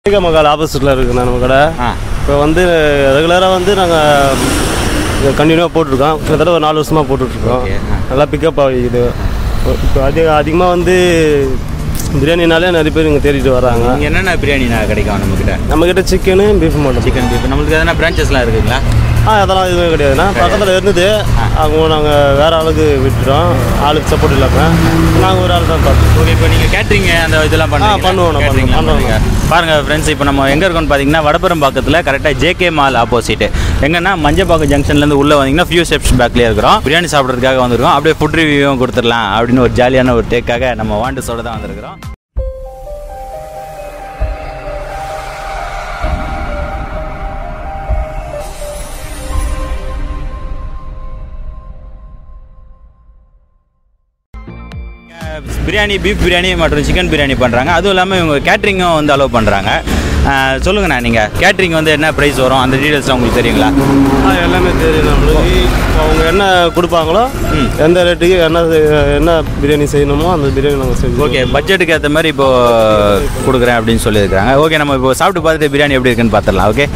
America Mahal ஆப்போசிட்டில் இருக்குண்ணா நம்ம கடை ஆ இப்போ வந்து ரெகுலராக வந்து நாங்கள் கண்டினியூவாக போட்டிருக்கோம் கிட்டத்தட்ட ஒரு நாலு வருஷமாக போட்டுட்ருக்கோம் Okay, ஆ. நல்லா பிக்கப் ஆகிக்குது இப்போ அதிக அதிகமாக வந்து பிரியாணினாலே நிறைய பேர் இங்கே தேடிட்டு வராங்க இங்கே என்னென்ன பிரியாணி நான் கிடைக்கும் நம்மக்கிட்ட நம்மக்கிட்ட சிக்கனு பீஃப் மட்டும் சிக்கன் பீஃப் நம்மளுக்கு எதனா பிரான்ச்சஸ்லாம் இருக்குங்களா ஆ அதெல்லாம் எதுவுமே கிடையாதுண்ணா பக்கத்தில் இருந்தது அவங்க நாங்கள் வேறு ஆளுக்கு விட்டுட்டோம் ஆளுக்கு சப்போர்ட் இல்லாமல் நாங்கள் ஒரு ஆள் தான் பார்த்தோம் ஓகே இப்போ நீங்கள் கேட்ரிங் அந்த இதெல்லாம் பண்ணுவீங்களா? பண்ணுவோம், நான் Catering எல்லாம் பண்ணுவோம், பண்ணுவீங்க. பாருங்க ஃப்ரெண்ட்ஸ் இப்போ நம்ம எங்கே இருக்கோம்னு பார்த்தீங்கன்னா வடபுறம் பக்கத்தில் கரெக்டாக ஜேகே மால் ஆப்போசிட் எங்கன்னா மஞ்சப்பாக்கம் ஜங்ஷன்லேருந்து உள்ளே வந்தீங்கன்னா ஃபியூ ஸ்டெப்ஸ் பேக்லேயே இருக்கிறோம் பிரியாணி சாப்பிட்றதுக்காக வந்திருக்கோம் அப்படியே ஃபுட் ரிவ்யூவும் கொடுத்துடலாம் அப்படின்னு ஒரு ஜாலியான ஒரு டேக்காக நம்ம வாண்டஸோட தான் வந்திருக்கிறோம் அஹ் பிரியாணி பீஃப் பிரியாணி மற்றும் சிக்கன் பிரியாணி பண்ணுறாங்க அதுவும் இல்லாமல் இவங்க கேட்ரிங்கும் வந்து அலோவ் பண்ணுறாங்க சொல்லுங்கண்ணா நீங்கள் கேட்ரிங் வந்து என்ன ப்ரைஸ் வரும் அந்த டீட்டெயில்ஸ்லாம் உங்களுக்கு தெரியுங்களா ஆ எல்லாமே தெரியும் நம்மளுக்கு இப்போ அவங்க என்ன கொடுப்பாங்களோ எந்த ரேட்டுக்கு என்ன செய்- என்ன பிரியாணி செய்யணுமோ அந்த பிரியாணி நாங்கள் செஞ்சு ஓகே பட்ஜெட்டுக்கு ஏற்ற மாதிரி இப்போ கொடுக்குறேன் அப்படின்னு சொல்லியிருக்காங்க ஓகே நம்ம இப்போ சாப்பிட்டு பார்த்துட்டு பிரியாணி எப்படி இருக்குன்னு பார்த்துடலாம் ஓகே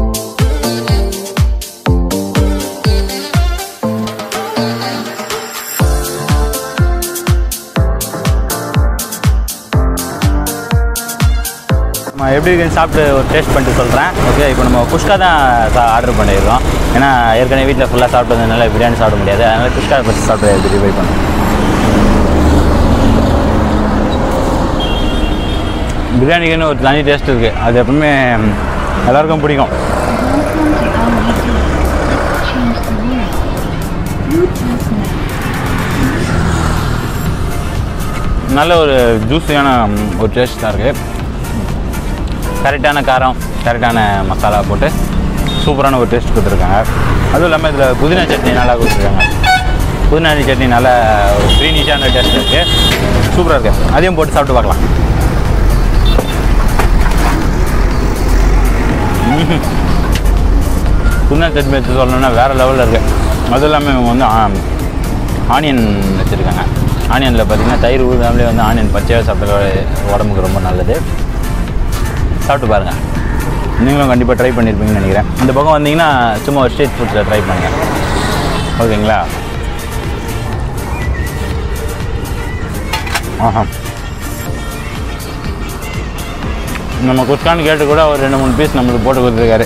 நம்ம எப்படி இருக்குன்னு சாப்பிட்டு ஒரு டேஸ்ட் பண்ணிட்டு சொல்கிறேன் ஓகே இப்போ நம்ம குஷ்கா தான் ஆர்டர் பண்ணியிருக்கோம் ஏன்னா ஏற்கனவே வீட்டில் ஃபுல்லாக சாப்பிட்டதுனால பிரியாணி சாப்பிட முடியாது அதனால் குஷ்கா ஃபஸ்ட் சாப்பிட்டு ரிவை பண்ணுறோம் பிரியாணிக்குன்னு ஒரு தனி டேஸ்ட் இருக்குது அது எப்பவுமே எல்லாருக்கும் பிடிக்கும் நல்ல ஒரு ஜூஸியான ஒரு டேஸ்ட் தான் இருக்குது கரெக்டான காரம் கரெக்டான மசாலா போட்டு சூப்பரான ஒரு டேஸ்ட் கொடுத்துருக்காங்க அதுவும் இல்லாமல் இதில் புதினா சட்னி நல்லா கொடுத்துருக்காங்க புதினா சட்னி நல்லா ஒரு க்ரீனிஷான டேஸ்ட் இருக்குது சூப்பராக இருக்குது அதையும் போட்டு சாப்பிட்டு பார்க்கலாம் ம்ஹும். புதினா சட்னி வச்சு சொல்லணும்னா வேறு லெவலில் இருக்குது அதுவும் இல்லாமல் இவங்க வந்து ஆனியன் வச்சுருக்காங்க ஆனியனில் பார்த்தீங்கன்னா தயிர் ஊதாமலே வந்து ஆனியன் பச்சையாக சாப்பிட்ட உடம்புக்கு ரொம்ப நல்லது சாப்பிட்டு பாருங்கள் நீங்களும் கண்டிப்பாக ட்ரை பண்ணியிருப்பீங்கன்னு நினைக்கிறேன் இந்த பக்கம் வந்தீங்கன்னா சும்மா ஒரு ஸ்ட்ரீட் ஃபுட்ஸில் ட்ரை பண்ணுங்கள் ஓகேங்களா ஆஹா நம்ம குஸ்கான்னு கேட்டு கூட ஒரு ரெண்டு மூணு பீஸ் நம்மளுக்கு போட்டு கொடுத்துருக்காரு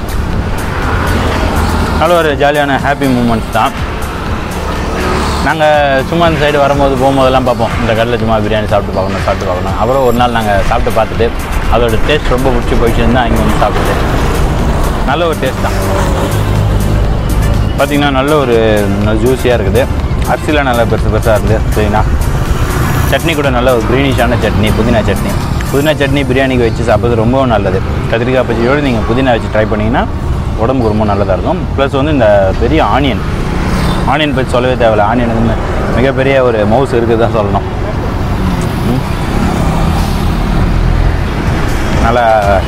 நல்ல ஒரு ஜாலியான ஹாப்பி மூமெண்ட்ஸ் தான் நாங்கள் சும்மா இந்த சைடு வரும்போது போகும்போதெல்லாம் பார்ப்போம் இந்த கடையில் சும்மா பிரியாணி சாப்பிட்டு பார்க்கணும் சாப்பிட்டு பார்க்கணும் அப்புறம் ஒரு நாள் நாங்கள் சாப்பிட்டு பார்த்துட்டு அதோட டேஸ்ட் ரொம்ப பிடிச்சி போயிடுச்சுன்னு தான் இங்கே வந்து சாப்பிடுது நல்ல ஒரு டேஸ்ட் தான் பார்த்திங்கன்னா நல்ல ஒரு ஜூஸியாக இருக்குது அரிசிலாம் நல்லா பெருசு பெருசாக இருக்குது சரிங்களா சட்னி கூட நல்ல ஒரு க்ரீனிஷான சட்னி புதினா சட்னி புதினா சட்னி பிரியாணிக்கு வச்சு சாப்பிட்றது ரொம்பவும் நல்லது கத்திரிக்காய் பச்சையோடு நீங்கள் புதினா வச்சு ட்ரை பண்ணிங்கன்னா உடம்புக்கு ரொம்ப நல்லதாக இருக்கும் ப்ளஸ் வந்து இந்த பெரிய ஆனியன் ஆனியன் பற்றி சொல்லவே தேவையில்ல ஆனியன் வந்து மிகப்பெரிய ஒரு மவுஸ் இருக்குது தான் சொல்லணும் ம். நல்லா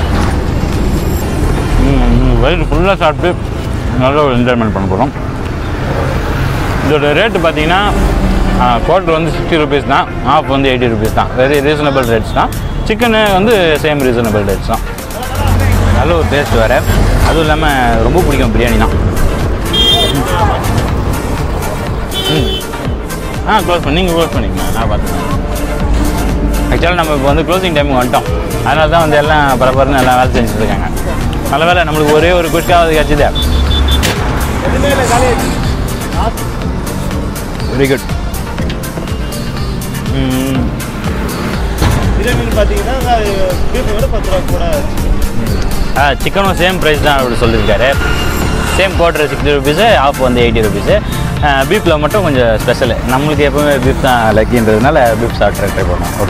வயிறு ஃபுல்லாக சாப்பிட்டு நல்ல ஒரு என்ஜாய்மெண்ட் பண்ண போகிறோம் இதோட ரேட்டு பார்த்தீங்கன்னா குவார்டர் வந்து சிக்ஸ்டி ருபீஸ் தான் ஆஃப் வந்து எயிட்டி ருபீஸ் தான் வெரி ரீசனபிள் ரேட்ஸ் தான் சிக்கனு வந்து சேம் ரீசனபிள் ரேட்ஸ் தான் நல்ல ஒரு டேஸ்ட் வேறு அதுவும் இல்லாமல் ரொம்ப பிடிக்கும் பிரியாணி தான் ம் ஆ க்ளோஸ் பண்ணி நீங்கள் க்ளோஸ் பண்ணிக்கங்க நான் பார்த்துக்கேன் ஆக்சுவலாக நம்ம இப்போ வந்து க்ளோசிங் டைமுக்கு வந்துட்டோம் அதனால தான் வந்து எல்லாம் பரபரன்னு எல்லாம் வேலை செஞ்சுட்டு இருக்காங்க நல்ல வேலை நம்மளுக்கு ஒரே ஒரு குஷ்காவது கிடச்சிது வெரி குட் பிரியாணி பார்த்தீங்கன்னா பீஃபை விட பத்து ரூபா கூட ஆ சிக்கனும் சேம் ப்ரைஸ் தான் அப்படி சொல்லியிருக்காரு same quarter sixty rupees half வந்து எயிட்டி ருபீஸு பீஃபில் மட்டும் கொஞ்சம் ஸ்பெஷலு நம்மளுக்கு எப்போவுமே பீஃப் தான் லக்கின்றதுனால பீஃப் சாப்பிட்டு ட்ரை பண்ணோம் ஓகே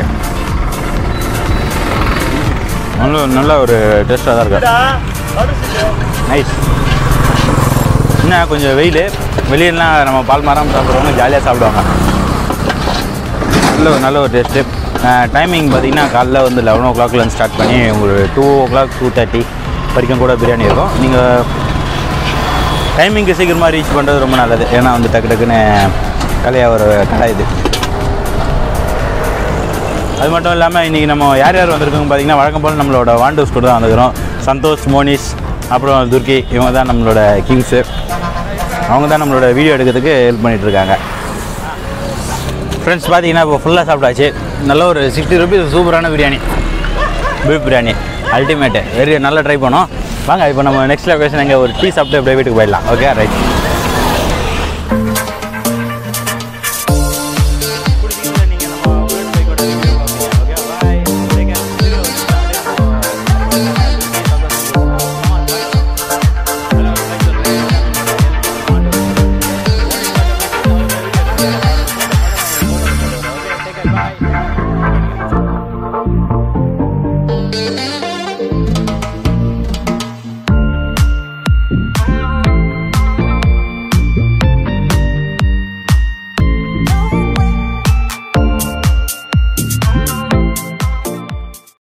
நல்ல நல்ல ஒரு டேஸ்ட்டாக தான் இருக்கு நைஸ் என்ன கொஞ்சம் வெயில் வெளியெல்லாம் நம்ம பால் மரம் சாப்பிட்றவங்க ஜாலியாக சாப்பிடுவாங்க நல்ல ஒரு நல்ல ஒரு டேஸ்ட்டு டைமிங் பார்த்தீங்கன்னா காலைல வந்து லெவன் ஓ கிளாக்லேருந்து ஸ்டார்ட் பண்ணி ஒரு two o'clock two thirty வரைக்கும் கூட பிரியாணி இருக்கும் நீங்கள் டைமிங்க்கு சீக்கிரமாக ரீச் பண்ணுறது ரொம்ப நல்லது ஏன்னா வந்து டக்கு டக்குன்னு கலையாக ஒரு கடை இது அது மட்டும் இல்லாமல் இன்றைக்கி நம்ம யார் யார் வந்திருக்கோங்க பார்த்தீங்கன்னா வழக்கம் போல் நம்மளோட வாண்டூஸ் கூட தான் வந்துக்கிறோம் சந்தோஷ் மோனிஷ் அப்புறம் துர்கி இவங்க தான் நம்மளோட கிங்ஸு அவங்க தான் நம்மளோட வீடியோ எடுக்கிறதுக்கு ஹெல்ப் பண்ணிட்டு இருக்காங்க ஃப்ரெண்ட்ஸ் பார்த்தீங்கன்னா இப்போ ஃபுல்லாக சாப்பிட்டாச்சு நல்ல ஒரு சிக்ஸ்டி ருபீஸ் சூப்பரான biryani beef biryani ultimate very நல்லா ட்ரை பண்ணோம் வாங்க இப்போ நம்ம நெக்ஸ்ட் லொக்கேஷன் எங்கே ஒரு டீ சாப்பிட்டு அப்படியே வீட்டுக்கு போயிடலாம் ஓகே ரைட்